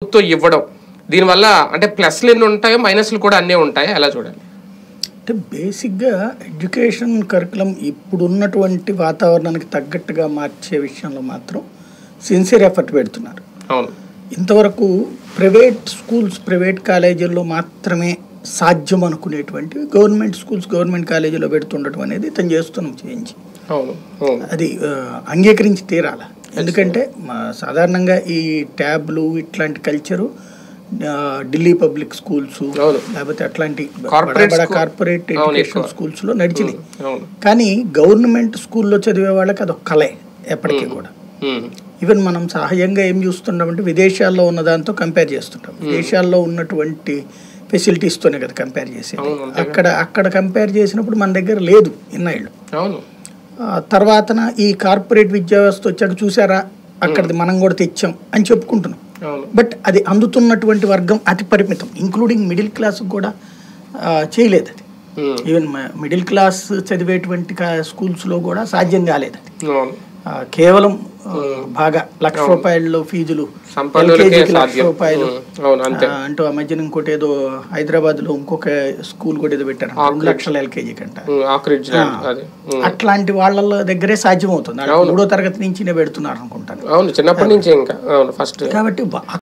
తో ఇవ్వడం దీనివల్ల అంటే ప్లస్లు ఎన్ని ఉంటాయో మైనస్లు కూడా అన్నీ ఉంటాయి ఎలా చూడాలి అంటే బేసిక్గా ఎడ్యుకేషన్ కరికులం ఇప్పుడున్నటువంటి వాతావరణానికి తగ్గట్టుగా మార్చే విషయంలో మాత్రం సిన్సియర్ ఎఫర్ట్ పెడుతున్నారు అవును ఇంతవరకు ప్రైవేట్ స్కూల్స్ ప్రైవేట్ కాలేజీల్లో మాత్రమే సాధ్యం అనుకునేటువంటి గవర్నమెంట్ స్కూల్స్ గవర్నమెంట్ కాలేజీలో పెడుతుండటం అనేది ఇతను చేస్తున్నాం చేంజ్ అవును అవును అది ఆ, అంగీకరించి తీరాల ఎందుకంటే మా సాధారణంగా ఈ ట్యాబ్లు ఇట్లాంటి కల్చరు ఆ, ఢిల్లీ పబ్లిక్ స్కూల్స్ అవును. లేకపోతే అట్లాంటి Corporate బడా school- కార్పొరేట్ అవును, ఎడ్యుకేషన్ ఎక్కువ. స్కూల్స్ లో నడిచినాయి అవును కానీ గవర్నమెంట్ స్కూల్లో చదివే వాళ్ళకి అదొక కళే ఎప్పటికీ కూడా ఉమ్. ఈవెన్ మనం సహజంగా ఏం చూస్తున్నామంటే విదేశాల్లో ఉన్న దాంతో కంపేర్ చేస్తుంటాం విదేశాల్లో ఉన్నటువంటి ఫెసిలిటీస్తోనే కదా కంపేర్ చేసేది అవును, అంతేగా. అక్కడ అక్కడ కంపేర్ చేసినప్పుడు మన దగ్గర లేదు ఇన్నాళ్ళు అవును ఆ తర్వాతన ఈ కార్పొరేట్ విద్యా వ్యవస్థ వచ్చాక చూసారా అక్కడిది మనం కూడా తెచ్చాం అని చెప్పుకుంటున్నాం అవును బట్ అది అందుతున్నటువంటి వర్గం అతి పరిమితం ఇంక్లూడింగ్ మిడిల్ క్లాస్ కూడా ఆ, చేయలేదు అది ఉమ్. ఈవెన్ మిడిల్ క్లాస్ చదివేటువంటి కా- స్కూల్స్లో కూడా సాధ్యం కాలేదు అది అవును ఆ, కేవలం ఆ, బాగా లక్ష రూపాయలు ఫీజులు సంపన్నులకే LKG కి లక్ష సాధ్యం రూపాయలు ఉమ్. అవును అంతే ఆ, అంటూ ఆ మధ్యన ఇంకోటి ఏదో హైదరాబాద్ లో ఇంకొక స్కూల్ కూడా ఏదో పెట్టారు రెండు లక్షల ఎల్కేజీ కంట ఉమ్, ఆక్రిడ్జ్ లాంటి- అది ఉమ్. అట్లాంటి వాళ్ళ దగ్గరే సాధ్యం అవుతుంది మూడో తరగతి నుంచి పెడుతున్నారు అనుకుంటాను అవును చిన్నప్పటి నుంచి ఇంకా అవును ఫస్ట్ కాబట్టి బా-